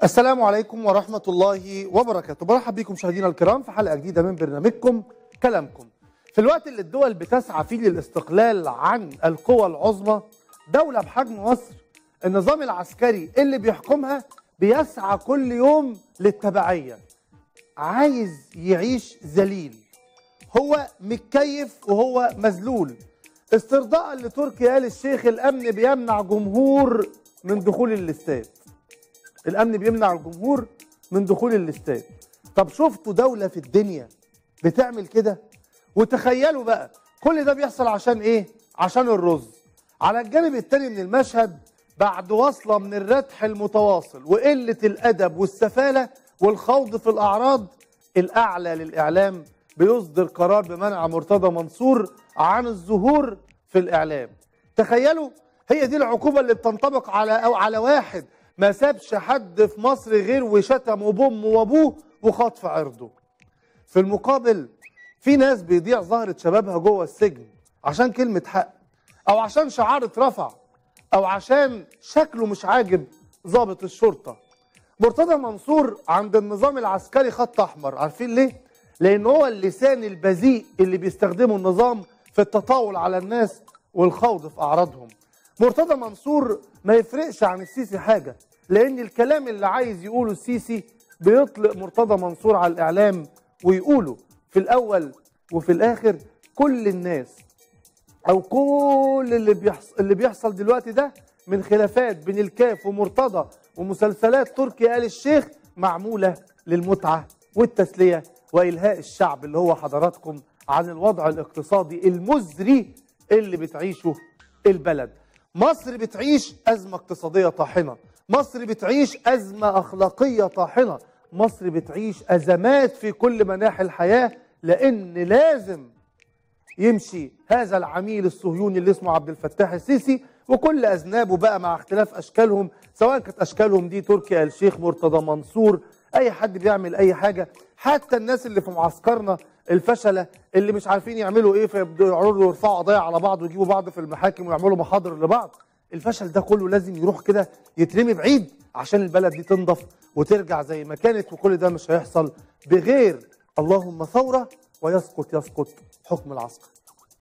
السلام عليكم ورحمة الله وبركاته برحب بكم مشاهدينا الكرام في حلقة جديدة من برنامجكم كلامكم في الوقت اللي الدول بتسعى فيه للاستقلال عن القوى العظمى دولة بحجم مصر النظام العسكري اللي بيحكمها بيسعى كل يوم للتبعية عايز يعيش ذليل هو متكيف وهو مذلول استرضاء لتركي آل الشيخ الأمن بيمنع جمهور من دخول الاستاد الامن بيمنع الجمهور من دخول الاستاد طب شفتوا دوله في الدنيا بتعمل كده وتخيلوا بقى كل ده بيحصل عشان ايه عشان الرز على الجانب التاني من المشهد بعد وصله من الردح المتواصل وقله الادب والسفاله والخوض في الاعراض الاعلى للاعلام بيصدر قرار بمنع مرتضى منصور عن الظهور في الاعلام تخيلوا هي دي العقوبه اللي بتنطبق على او على واحد ما سابش حد في مصر غير وشتمه بامه وابوه وخاط في عرضه في المقابل في ناس بيضيع زهرة شبابها جوه السجن عشان كلمة حق أو عشان شعار اترفع أو عشان شكله مش عاجب ضابط الشرطة مرتضى منصور عند النظام العسكري خط أحمر عارفين ليه؟ لأن هو اللسان البذيء اللي بيستخدمه النظام في التطاول على الناس والخوض في أعراضهم مرتضى منصور ما يفرقش عن السيسي حاجة لأن الكلام اللي عايز يقوله السيسي بيطلق مرتضى منصور على الإعلام ويقوله في الأول وفي الآخر كل الناس أو كل اللي بيحصل اللي بيحصل دلوقتي ده من خلافات بين الكاف ومرتضى ومسلسلات تركي آل الشيخ معمولة للمتعة والتسلية وإلهاء الشعب اللي هو حضراتكم عن الوضع الاقتصادي المزري اللي بتعيشه البلد مصر بتعيش أزمة اقتصادية طاحنة مصر بتعيش أزمة أخلاقية طاحنة مصر بتعيش أزمات في كل مناحي الحياة لأن لازم يمشي هذا العميل الصهيوني اللي اسمه عبد الفتاح السيسي وكل أذنابه بقى مع اختلاف أشكالهم سواء كانت أشكالهم دي تركي آل الشيخ مرتضى منصور أي حد بيعمل أي حاجة حتى الناس اللي في معسكرنا الفشلة اللي مش عارفين يعملوا ايه فيبدوا يقعدوا يرفعوا قضايا على بعض ويجيبوا بعض في المحاكم ويعملوا محاضر لبعض الفشل ده كله لازم يروح كده يترمي بعيد عشان البلد دي تنضف وترجع زي ما كانت وكل ده مش هيحصل بغير اللهم ثورة ويسقط يسقط حكم العسكر